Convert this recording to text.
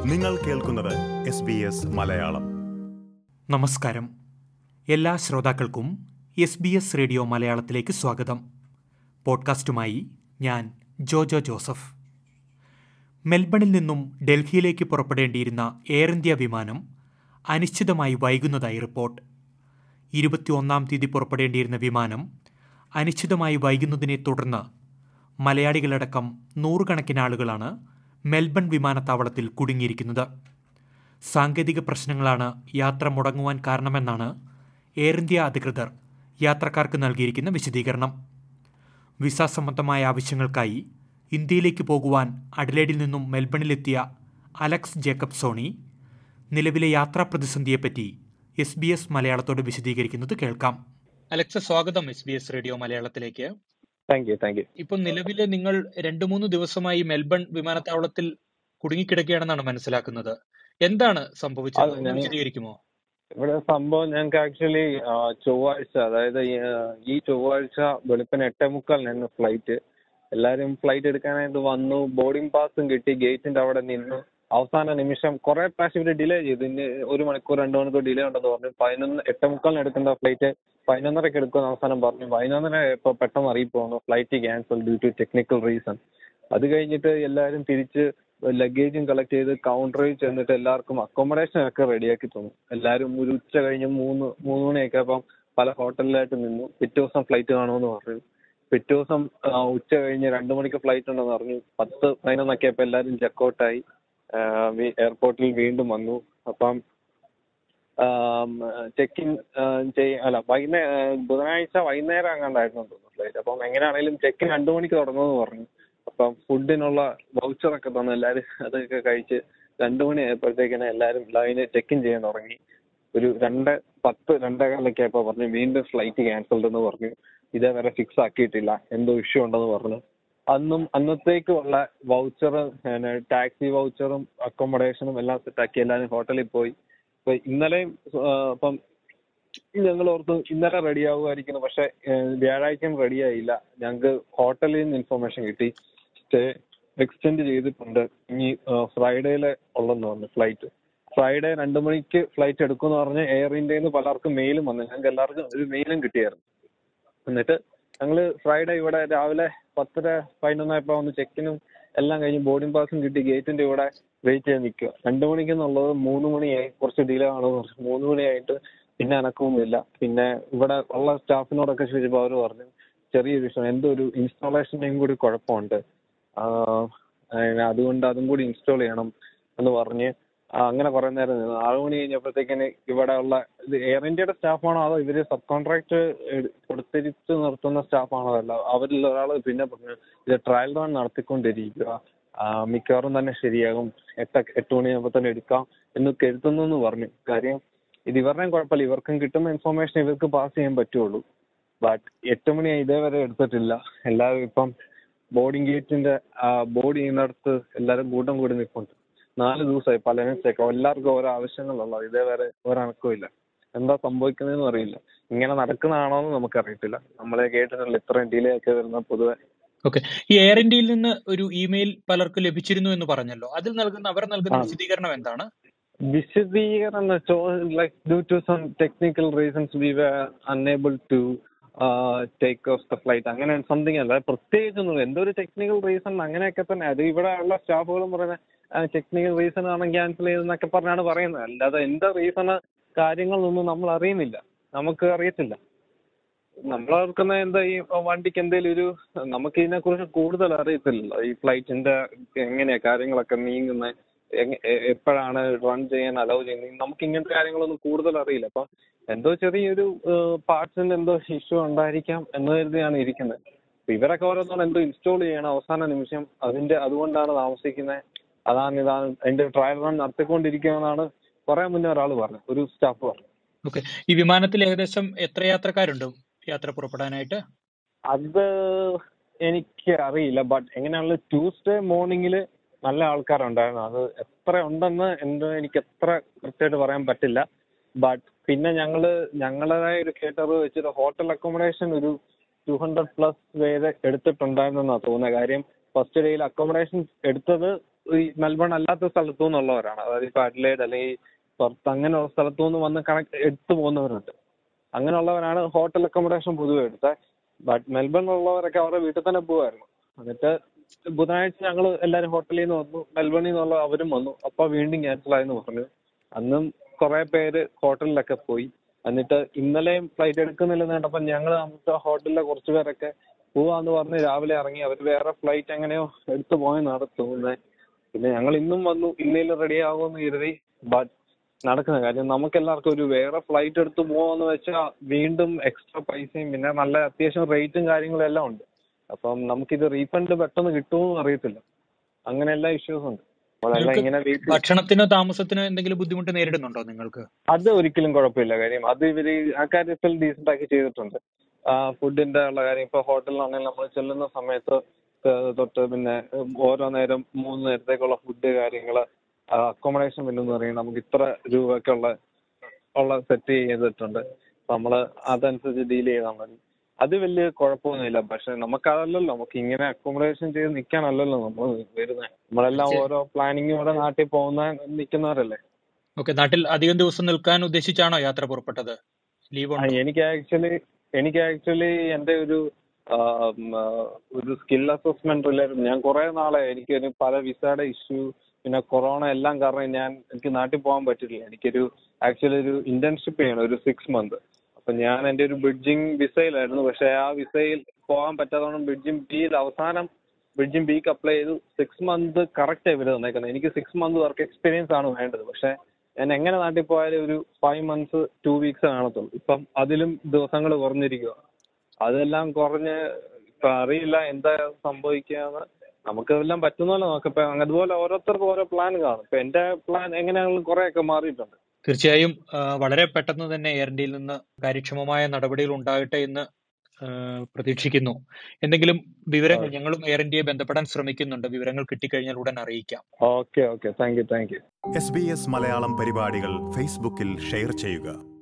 നിങ്ങൾ കേൾക്കുന്നത് S B S Malayalam നമസ്കാരം എല്ലാ ശ്രോതാക്കൾക്കും എസ് ബി എസ് റേഡിയോ മലയാളത്തിലേക്ക് സ്വാഗതം പോഡ്കാസ്റ്റുമായി ഞാൻ ജോജോ ജോസഫ് മെൽബണിൽ നിന്നും ഡൽഹിയിലേക്ക് പുറപ്പെടേണ്ടിയിരുന്ന എയർ ഇന്ത്യ വിമാനം അനിശ്ചിതമായി വൈകുന്നതായി റിപ്പോർട്ട് ഇരുപത്തിയൊന്നാം തീയതി പുറപ്പെടേണ്ടിയിരുന്ന വിമാനം അനിശ്ചിതമായി വൈകുന്നതിനെ തുടർന്ന് മലയാളികളടക്കം നൂറുകണക്കിന് ആളുകളാണ് മെൽബൺ വിമാനത്താവളത്തിൽ കുടുങ്ങിയിരിക്കുന്നത് സാങ്കേതിക പ്രശ്നങ്ങളാണ് യാത്ര മുടങ്ങുവാൻ കാരണമെന്നാണ് എയർ ഇന്ത്യ അധികൃതർ യാത്രക്കാർക്ക് നൽകിയിരിക്കുന്ന വിശദീകരണം വിസ സംബന്ധമായ ആവശ്യങ്ങൾക്കായി ഇന്ത്യയിലേക്ക് പോകുവാൻ അഡലേഡിൽ നിന്നും മെൽബണിലെത്തിയ അലക്സ് ജേക്കബ് സോണി നിലവിലെ യാത്രാ പ്രതിസന്ധിയെപ്പറ്റി എസ് ബി എസ് മലയാളത്തോട് വിശദീകരിക്കുന്നത് കേൾക്കാം അലക്സ് സ്വാഗതം എസ് ബി എസ് റേഡിയോ മലയാളത്തിലേക്ക് താങ്ക് യു താങ്ക് യു ഇപ്പോൾ നിലവിൽ നിങ്ങൾ രണ്ടു മൂന്ന് ദിവസമായി മെൽബൺ വിമാനത്താവളത്തിൽ കുടുങ്ങിക്കിടക്കുകയാണെന്നാണ് മനസ്സിലാക്കുന്നത് എന്താണ് സംഭവിച്ചത് അത് ഒന്ന് ഞാൻ- വിശദീകരിക്കുമോ ഇവിടെ സംഭവം ഞങ്ങൾക്ക് ആക്ച്വലി ചൊവ്വാഴ്ച അതായത് ഈ, ആ, ഈ ചൊവ്വാഴ്ച വെളുപ്പിന് എട്ടേ മുക്കാലിനായിരുന്നു ഫ്ലൈറ്റ് എല്ലാരും ഫ്ലൈറ്റ് എടുക്കാനായിട്ട് വന്നു ബോർഡിംഗ് പാസും കിട്ടി ഗേറ്റിന്റെ അവിടെ നിന്നു അവസാന നിമിഷം കുറെ പ്രാവശ്യം ഇവര് ഡിലേ ചെയ്തു ഇനി ഒരു മണിക്കൂർ രണ്ട് മണിക്കൂർ ഡിലേ ഉണ്ടെന്ന് പറഞ്ഞു പതിനൊന്ന് എട്ടേ മുക്കാലിന് എടുക്കേണ്ട ഫ്ലൈറ്റ് പതിനൊന്നരക്ക് എടുക്കുമെന്ന് അവസാനം പറഞ്ഞു പതിനൊന്നര ഇപ്പൊ പെട്ടെന്ന് അറിയിപ്പ് വന്നു flight cancel due to technical reason അത് കഴിഞ്ഞിട്ട് എല്ലാരും തിരിച്ച് ലഗേജും കളക്ട് ചെയ്ത് കൗണ്ടറിൽ ചെന്നിട്ട് എല്ലാവർക്കും അക്കോമഡേഷൻ ഒക്കെ റെഡിയാക്കി തന്നു എല്ലാരും ഒരു ഉച്ച കഴിഞ്ഞ് മൂന്ന് മൂന്ന് മണിയൊക്കെ അപ്പം പല ഹോട്ടലിലായിട്ട് നിന്നു പിറ്റേ ദിവസം ഫ്ലൈറ്റ് കാണുമെന്ന് പറഞ്ഞു പിറ്റേ ദിവസം ആ, ഉച്ച കഴിഞ്ഞ് രണ്ട് മണിക്ക് ഫ്ലൈറ്റ് ഉണ്ടെന്ന് പറഞ്ഞു പത്ത് പതിനൊന്നൊക്കെ ആയപ്പോൾ എല്ലാവരും ചെക്കൗട്ടായി എയർപോർട്ടിൽ വീണ്ടും വന്നു അപ്പം ചെക്ക് ഇൻ ചെയ്യ അല്ല വൈകുന്നേ ബുധനാഴ്ച വൈകുന്നേരം അങ്ങാണ്ടായിരുന്നു തോന്നുന്നു ഫ്ലൈറ്റ് അപ്പം എങ്ങനെയാണെങ്കിലും ചെക്ക് ഇൻ രണ്ട് മണിക്ക് തുടങ്ങുമെന്ന് പറഞ്ഞു അപ്പം ഫുഡിനുള്ള വൗച്ചറൊക്കെ തന്നു എല്ലാവരും അതൊക്കെ കഴിച്ച് രണ്ട് മണി ആയപ്പോഴത്തേക്കിന് എല്ലാവരും ലൈന് ചെക്ക് ഇൻ ചെയ്യാൻ തുടങ്ങി ഒരു രണ്ട് പത്ത് രണ്ടേകാലൊക്കെ ആയപ്പോൾ പറഞ്ഞു വീണ്ടും ഫ്ലൈറ്റ് ക്യാൻസൽഡ് എന്ന് പറഞ്ഞു ഇതേവരെ ഫിക്സ് ആക്കിയിട്ടില്ല എന്തോ ഇഷ്യൂ ഉണ്ടെന്ന് പറഞ്ഞു അന്നും അന്നത്തേക്കുള്ള വൗച്ചർ ടാക്സി വൗച്ചറും അക്കോമഡേഷനും എല്ലാം സെറ്റാക്കി എല്ലാവരും ഹോട്ടലിൽ പോയി ഇപ്പൊ ഇന്നലെയും ആ, അപ്പം ഞങ്ങൾ ഓർത്തു ഇന്നലെ റെഡി ആവുമായിരിക്കുന്നു പക്ഷെ വ്യാഴാഴ്ചയും റെഡി ആയില്ല ഞങ്ങൾക്ക് ഹോട്ടലിൽ നിന്ന് ഇൻഫർമേഷൻ കിട്ടി സ്റ്റേ എക്സ്റ്റെൻഡ് ചെയ്തിട്ടുണ്ട് ഇനി ഫ്രൈഡേയിലെ ഉള്ളെന്ന് പറഞ്ഞു ഫ്ലൈറ്റ് ഫ്രൈഡേ രണ്ട് മണിക്ക് ഫ്ലൈറ്റ് എടുക്കുമെന്ന് പറഞ്ഞ് എയർ ഇന്ത്യയിൽ പലർക്കും മെയിലും വന്നു ഞങ്ങൾക്ക് എല്ലാവർക്കും ഒരു മെയിലും കിട്ടിയായിരുന്നു എന്നിട്ട് ഞങ്ങള് ഫ്രൈഡേ ഇവിടെ രാവിലെ പത്തര പതിനൊന്നായപ്പോ വന്ന് ചെക്കിനും എല്ലാം കഴിഞ്ഞ് ബോർഡിംഗ് പാസും കിട്ടി ഗേറ്റിന്റെ ഇവിടെ വെയിറ്റ് ചെയ്ത് നിൽക്കുക രണ്ടു മണിക്ക് എന്നുള്ളത് മൂന്ന് മണിയായി കുറച്ച് ഡിലേ ആണെന്ന് പറഞ്ഞു മൂന്ന് മണിയായിട്ട് പിന്നെ അനക്കമൊന്നുമില്ല പിന്നെ ഇവിടെ ഉള്ള സ്റ്റാഫിനോടൊക്കെ ചോദിച്ചപ്പോൾ അവർ പറഞ്ഞു ചെറിയൊരു വിഷയം എന്തോ ഒരു ഇൻസ്റ്റാളേഷൻ്റെയും കൂടി കുഴപ്പമുണ്ട് ആഹ് അതിന് അതുകൊണ്ട് അതും കൂടി ഇൻസ്റ്റാൾ ചെയ്യണം എന്ന് പറഞ്ഞ് ആ, അങ്ങനെ കുറെ നേരം നിന്നു ആറു മണി കഴിഞ്ഞപ്പോഴത്തേക്കിന് ഇവിടെ ഉള്ള ഇത് എയർ ഇന്ത്യയുടെ സ്റ്റാഫാണോ അതോ ഇവര് സബ് കോൺട്രാക്ട് കൊടുത്തിരിച്ച് നിർത്തുന്ന സ്റ്റാഫാണോ അല്ല അവരിൽ ഒരാൾ പിന്നെ പറഞ്ഞു ഇത് ട്രയൽ റൺ നടത്തിക്കൊണ്ടിരിക്കുക ആ, മിക്കവാറും തന്നെ ശരിയാകും എട്ട് എട്ട് മണിയാകുമ്പോൾ തന്നെ എടുക്കാം എന്ന് കരുതുന്നു എന്ന് പറഞ്ഞു കാര്യം ഇത് ഇവരുടെയും കുഴപ്പമില്ല ഇവർക്കും കിട്ടുന്ന ഇൻഫർമേഷൻ ഇവർക്ക് പാസ് ചെയ്യാൻ പറ്റുള്ളൂ ബട്ട് എട്ട് മണി ഇതേവരെ എടുത്തിട്ടില്ല എല്ലാവരും ഇപ്പം ബോർഡിംഗ് ഗേറ്റിന്റെ ബോർഡ് ചെയ്യുന്നിടത്ത് എല്ലാവരും കൂട്ടം കൂടി നിൽപ്പുണ്ട് നാല് ദിവസമായി പലരും ചെക്കാം എല്ലാവർക്കും ഓരോ ആവശ്യങ്ങളുള്ള ഇതേവരെ ഒരനക്കവും ഇല്ല എന്താ സംഭവിക്കുന്നതെന്നും അറിയില്ല ഇങ്ങനെ നടക്കുന്നതാണോ എന്ന് നമുക്കറിയത്തില്ല നമ്മളെ കേട്ടിട്ടുള്ള ഇത്രയും ഡിലേ ഒക്കെ വരുന്ന പൊതുവെ ഓക്കെ ഈ എയർ ഇന്ത്യയിൽ നിന്ന് ഒരു ഇമെയിൽ പലർക്കും ലഭിച്ചിരുന്നു എന്ന് പറഞ്ഞല്ലോ അതിൽ നൽകുന്ന അവർ നൽകുന്ന ആ. വിശദീകരണം എന്താണ് വിശദീകരണം like due to some technical reasons we were unable to take off the flight അങ്ങനെ സംതിങ് അല്ല പ്രത്യേകിച്ചൊന്നും എന്തോ ഒരു ടെക്നിക്കൽ റീസൺ അങ്ങനെയൊക്കെ തന്നെ അത് ഇവിടെ ഉള്ള സ്റ്റാഫുകളും പറയുന്ന ടെക്നിക്കൽ റീസൺ ആണ് ക്യാൻസൽ ചെയ്തെന്നൊക്കെ പറഞ്ഞാണ് പറയുന്നത് അല്ലാതെ എന്താ റീസൺ കാര്യങ്ങളൊന്നും നമ്മൾ അറിയുന്നില്ല നമുക്ക് അറിയത്തില്ല നമ്മൾ ഓർക്കുന്ന എന്താ ഈ വണ്ടിക്ക് എന്തെങ്കിലും ഒരു നമുക്ക് ഇതിനെ കുറിച്ച് കൂടുതൽ അറിയത്തില്ലല്ലോ ഈ ഫ്ലൈറ്റിന്റെ എങ്ങനെയാ കാര്യങ്ങളൊക്കെ നീങ്ങുന്നത് എങ്ങ- എ- എപ്പോഴാണ് റൺ ചെയ്യാൻ അലൗ ചെയ്യുന്നത് നമുക്ക് ഇങ്ങനത്തെ കാര്യങ്ങളൊന്നും കൂടുതൽ അറിയില്ല അപ്പൊ എന്തോ ചെറിയൊരു പാർട്സിന്റെ എന്തോ ഇഷ്യൂ ഉണ്ടായിരിക്കാം എന്ന് കരുതിയാണ് ഇരിക്കുന്നത് അപ്പൊ ഇവരൊക്കെ ഓരോന്നും എന്തോ ഇൻസ്റ്റാൾ ചെയ്യണം അവസാന നിമിഷം അതിന്റെ അതുകൊണ്ടാണ് താമസിക്കുന്നത് അതാണ് ഇതാണ് അതിന്റെ ട്രയൽ റൺ നടത്തിക്കൊണ്ടിരിക്കുകയെന്നാണ് കുറെ മുന്നേ ഒരാൾ പറഞ്ഞു ഒരു സ്റ്റാഫ് പറഞ്ഞു ഓക്കെ ഈ വിമാനത്തിൽ ഏകദേശം എത്ര യാത്രക്കാരുണ്ട് യാത്ര പുറപ്പെടാനായിട്ട് അത് എനിക്ക് അറിയില്ല ബട്ട് എങ്ങനെയാണെങ്കിലും ട്യൂസ്ഡേ മോർണിംഗിൽ നല്ല ആൾക്കാരുണ്ടായിരുന്നു അത് എത്ര ഉണ്ടെന്ന് എന്തോ എനിക്ക് എത്ര കൃത്യമായിട്ട് പറയാൻ പറ്റില്ല ബട്ട് പിന്നെ ഞങ്ങള് ഞങ്ങളുടേതായ ഒരു കേട്ടറിവ് വെച്ചിട്ട് ഹോട്ടൽ അക്കോമഡേഷൻ ഒരു ടു ഹൺഡ്രഡ് പ്ലസ് പേര് എടുത്തിട്ടുണ്ടായിരുന്നെന്നാ തോന്നുന്നത് കാര്യം ഫസ്റ്റ് ഡേയിൽ അക്കോമഡേഷൻ എടുത്തത് ഈ മെൽബൺ അല്ലാത്ത സ്ഥലത്തു നിന്നുള്ളവരാണ് അതായത് ഇപ്പൊ അഡ്ലേഡ് അല്ലെങ്കിൽ പുറത്ത് അങ്ങനെയുള്ള സ്ഥലത്തു നിന്ന് വന്ന് കണക്ട് എടുത്തു പോകുന്നവരുണ്ട് അങ്ങനെയുള്ളവരാണ് ഹോട്ടൽ അക്കോമഡേഷൻ പൊതുവെ എടുത്തത് ബട്ട് മെൽബണിലുള്ളവരൊക്കെ അവരുടെ വീട്ടിൽ തന്നെ പോവായിരുന്നു എന്നിട്ട് ബുധനാഴ്ച ഞങ്ങൾ എല്ലാവരും ഹോട്ടലിൽ നിന്ന് വന്നു മെൽബണിൽ നിന്നുള്ള അവരും വന്നു അപ്പൊ വീണ്ടും ക്യാൻസൽ ആയെന്ന് പറഞ്ഞു അന്നും കുറെ പേര് ഹോട്ടലിലൊക്കെ പോയി എന്നിട്ട് ഇന്നലെയും ഫ്ലൈറ്റ് എടുക്കുന്നില്ലെന്ന് കണ്ടപ്പോൾ ഞങ്ങൾ താമസിച്ച ഹോട്ടലിലെ കുറച്ച് പേരൊക്കെ പോവാന്ന് പറഞ്ഞ് രാവിലെ ഇറങ്ങി അവർ വേറെ ഫ്ലൈറ്റ് എങ്ങനെയോ എടുത്തു പോയെന്നാണ് തോന്നുന്നത് പിന്നെ ഞങ്ങൾ ഇന്നും വന്നു ഇന്നേലും റെഡി ആകുമെന്ന് കരുതി ബട്ട് നടക്കുന്ന കാര്യം നമുക്ക് എല്ലാവർക്കും ഒരു വേറെ ഫ്ലൈറ്റ് എടുത്ത് പോവാന്ന് വെച്ചാൽ വീണ്ടും എക്സ്ട്രാ പൈസയും പിന്നെ നല്ല അത്യാവശ്യം റേറ്റും കാര്യങ്ങളും എല്ലാം ഉണ്ട് അപ്പം നമുക്കിത് റീഫണ്ട് പെട്ടെന്ന് കിട്ടുമോ അറിയത്തില്ല അങ്ങനെ എല്ലാ ഇഷ്യൂസ് ഉണ്ട് അപ്പോൾ അതെല്ലാം നിങ്ങൾക്ക് ഇങ്ങനെ വീട്ടിൽ ഭക്ഷണത്തിനോ താമസത്തിനോ എന്തെങ്കിലും ബുദ്ധിമുട്ട് നേരിടുന്നുണ്ടോ നിങ്ങൾക്ക് അത് ഒരിക്കലും കുഴപ്പമില്ല കാര്യം അത് ഇവര് ആ കാര്യത്തിൽ ഡീസന്റ് ആക്കി ചെയ്തിട്ടുണ്ട് ഫുഡിന്റെ ഉള്ള കാര്യം ഇപ്പൊ ഹോട്ടലിലാണെങ്കിൽ നമ്മൾ ചെല്ലുന്ന സമയത്ത് ഏഹ് തൊട്ട് പിന്നെ ഉം ഓരോ നേരം മൂന്ന് നേരത്തേക്കുള്ള ഫുഡ് കാര്യങ്ങള് അക്കോമഡേഷൻ ബില്ലെന്ന് പറയും നമുക്ക് ഇത്ര രൂപയ്ക്കുള്ള ഉള്ള സെറ്റ് ചെയ്തിട്ടുണ്ട് അപ്പൊ നമ്മള് അതനുസരിച്ച് ഡീൽ ചെയ്താൽ മതി അത് വലിയ കുഴപ്പമൊന്നുമില്ല പക്ഷെ നമുക്കതല്ലല്ലോ നമുക്ക് ഇങ്ങനെ അക്കോമഡേഷൻ ചെയ്ത് നിൽക്കാനല്ലല്ലോ നമ്മൾ വരുന്നത് നമ്മളെല്ലാം ശരി. ഓരോ പ്ലാനിങ് ഓരോ നാട്ടിൽ പോകുന്ന നിൽക്കുന്നവരല്ലേ ഓക്കെ നാട്ടിൽ അധികം ദിവസം നിൽക്കാൻ ഉദ്ദേശിച്ചാണോ യാത്ര പുറപ്പെട്ടത് ലീവ് ആ, ഉണ്ടോ എനിക്ക് ആക്ച്വലി എനിക്ക് ആക്ച്വലി എന്റെ ഒരു ആം, ആ, ഒരു സ്കിൽ അസസ്മെന്റ് റിലേറ്റഡ് ഞാൻ കുറെ നാളെ എനിക്കൊരു പല വിസയുടെ ഇഷ്യൂ പിന്നെ കൊറോണ എല്ലാം കാരണം ഞാൻ എനിക്ക് നാട്ടിൽ പോകാൻ പറ്റില്ല എനിക്കൊരു ആക്ച്വലി ഒരു ഇന്റേൺഷിപ്പ് ചെയ്യണം ഒരു സിക്സ് മന്ത് അപ്പൊ ഞാൻ എന്റെ ഒരു ബ്രിഡ്ജിങ് വിസയിലായിരുന്നു പക്ഷെ ആ വിസയിൽ പോകാൻ പറ്റാത്തതുകൊണ്ട് ബ്രിഡ്ജിങ് ബിയിൽ അവസാനം ബ്രിഡ്ജിങ് ബിക്ക് അപ്ലൈ ചെയ്തു സിക്സ് മന്ത് കറക്റ്റ് ആയി ഇവര് തന്നേക്കുന്നത് എനിക്ക് സിക്സ് മന്ത് വർക്ക് എക്സ്പീരിയൻസ് ആണ് വേണ്ടത് പക്ഷെ ഞാൻ എങ്ങനെ നാട്ടിൽ പോയാലും ഒരു ഫൈവ് മന്ത്സ് ടു വീക്സ് കാണത്തുള്ളൂ ഇപ്പം അതിലും ദിവസങ്ങൾ കുറഞ്ഞിരിക്കുക അതെല്ലാം കുറഞ്ഞ് ഇപ്പൊ അറിയില്ല എന്താ സംഭവിക്കാന്ന് നമുക്ക് എല്ലാം പറ്റുന്നല്ലോ നോക്കാം ഇപ്പൊ അതുപോലെ ഓരോരുത്തർക്കും ഓരോ പ്ലാൻ കാണും ഇപ്പൊ എന്റെ പ്ലാൻ എങ്ങനെയാണെങ്കിലും കുറെയൊക്കെ മാറിയിട്ടുണ്ട് തീർച്ചയായും ആ, വളരെ പെട്ടെന്ന് തന്നെ എയർ ഇന്ത്യയിൽ നിന്ന് കാര്യക്ഷമമായ നടപടികൾ ഉണ്ടാകട്ടെ എന്ന് ആ, പ്രതീക്ഷിക്കുന്നു എന്തെങ്കിലും വിവരങ്ങൾ ഞങ്ങളും എയർ ഇന്ത്യയെ ബന്ധപ്പെടാൻ ശ്രമിക്കുന്നുണ്ട് വിവരങ്ങൾ കിട്ടിക്കഴിഞ്ഞാൽ ഉടൻ അറിയിക്കാം okay okay thank you thank you S B S Malayalam പരിപാടികൾ ഫേസ്ബുക്കിൽ ഷെയർ ചെയ്യുക